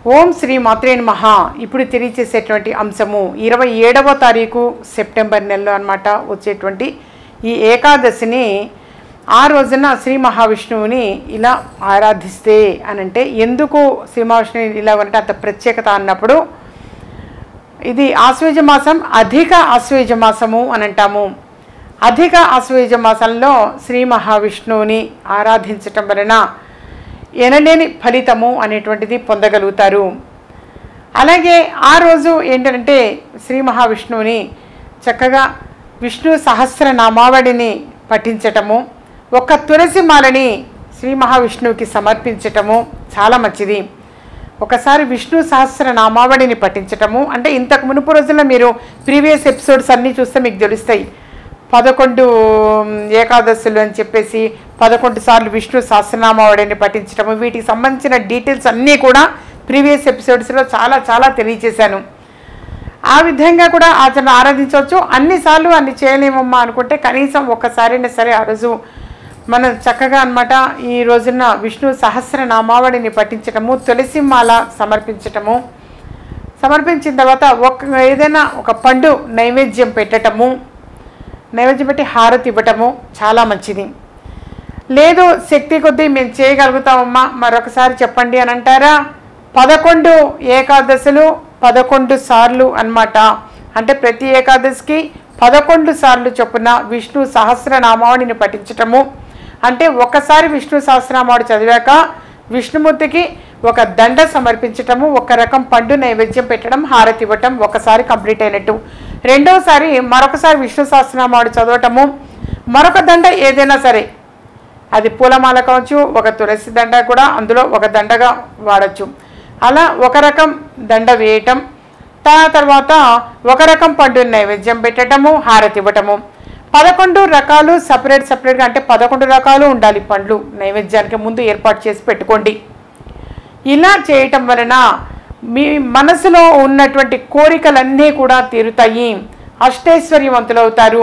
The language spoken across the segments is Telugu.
ఓం శ్రీ మాత్రే మహా ఇప్పుడు తెలియచేసేటువంటి అంశము ఇరవై ఏడవ తారీఖు సెప్టెంబర్ నెలలో అన్నమాట వచ్చేటువంటి ఈ ఏకాదశిని ఆ రోజున శ్రీ మహావిష్ణువుని ఇలా ఆరాధిస్తే అని అంటే ఎందుకు శ్రీ మహావిష్ణువుని ఇలా అంటే అంత ప్రత్యేకత అన్నప్పుడు ఇది ఆశ్వేజ మాసం అధిక ఆశ్వేజ మాసము అని అంటాము అధిక ఆశ్వేజ మాసంలో శ్రీ మహావిష్ణువుని ఆరాధించటం వలన ఎనలేని ఫలితము అనేటువంటిది పొందగలుగుతారు అలాగే ఆ రోజు ఏంటంటే శ్రీ మహావిష్ణువుని చక్కగా విష్ణు సహస్రనామావళిని పఠించటము ఒక తులసి మాలని శ్రీ మహావిష్ణువుకి సమర్పించటము చాలా మంచిది ఒకసారి విష్ణు సహస్ర నామావళిని పఠించటము అంటే ఇంతకు మునుపు రోజుల్లో మీరు ప్రీవియస్ ఎపిసోడ్స్ అన్నీ చూస్తే మీకు తెలుస్తాయి పదకొండు ఏకాదశులు అని చెప్పేసి పదకొండు సార్లు విష్ణు సహస్రనామావళిని పఠించటము వీటికి సంబంధించిన డీటెయిల్స్ అన్నీ కూడా ప్రీవియస్ ఎపిసోడ్స్లో చాలా చాలా తెలియచేశాను ఆ విధంగా కూడా అతను ఆరాధించవచ్చు అన్నిసార్లు అన్ని చేయలేమమ్మా అనుకుంటే కనీసం ఒక్కసారైనా సరే ఆ రోజు మనం చక్కగా అన్నమాట ఈ రోజున విష్ణు సహస్రనామావళిని పఠించటము తులసి మాల సమర్పించటము సమర్పించిన తర్వాత ఒక ఏదైనా ఒక పండు నైవేద్యం పెట్టటము నైవేద్యం పెట్టి హారతి ఇవ్వటము చాలా మంచిది లేదు శక్తి కొద్దీ మేము చేయగలుగుతామమ్మా మరొకసారి చెప్పండి అని అంటారా పదకొండు ఏకాదశులు పదకొండు సార్లు అన్నమాట అంటే ప్రతి ఏకాదశికి పదకొండు సార్లు చొప్పున విష్ణు సహస్రనామావళిని పఠించటము అంటే ఒకసారి విష్ణు సహస్రనామావళి చదివాక విష్ణుమూర్తికి ఒక దండ సమర్పించటము ఒక రకం పండు నైవేద్యం పెట్టడం హారతి ఇవ్వటం ఒకసారి కంప్లీట్ అయినట్టు రెండోసారి మరొకసారి విష్ణు సహస్రనామావళి చదవటము మరొక దండ ఏదైనా సరే అది పూలమాల కావచ్చు ఒక తులసి దండ కూడా అందులో ఒక దండగా వాడచ్చు అలా ఒక రకం దండ వేయటం తా తర్వాత ఒక రకం పండు నైవేద్యం పెట్టడము హారతి ఇవ్వటము పదకొండు రకాలు సపరేట్ సపరేట్గా అంటే పదకొండు రకాలు ఉండాలి పండ్లు నైవేద్యానికి ముందు ఏర్పాటు చేసి పెట్టుకోండి ఇలా చేయటం వలన మీ మనసులో ఉన్నటువంటి కోరికలన్నీ కూడా తీరుతాయి అష్టైశ్వర్యవంతులవుతారు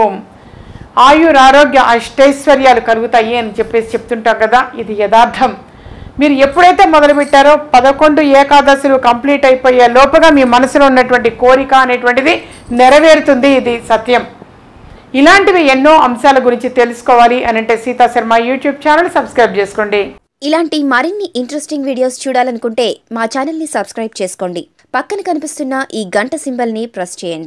ఆయుర్ ఆరోగ్య అష్టైశ్వర్యాలు కలుగుతాయి అని చెప్పేసి చెప్తుంటాం కదా ఇది యథార్థం మీరు ఎప్పుడైతే మొదలుపెట్టారో పదకొండు ఏకాదశులు కంప్లీట్ అయిపోయే లోపుగా మీ మనసులో ఉన్నటువంటి కోరిక అనేటువంటిది నెరవేరుతుంది ఇది సత్యం ఇలాంటివి ఎన్నో అంశాల గురించి తెలుసుకోవాలి అని అంటే Seetha Sharma YouTube channel subscribe చేసుకోండి ఇలాంటి మరిన్ని ఇంట్రెస్టింగ్ వీడియోస్ చూడాలనుకుంటే మా ఛానల్ని సబ్స్క్రైబ్ చేసుకోండి పక్కన కనిపిస్తున్న ఈ గంట సింబల్ని ప్రెస్ చేయండి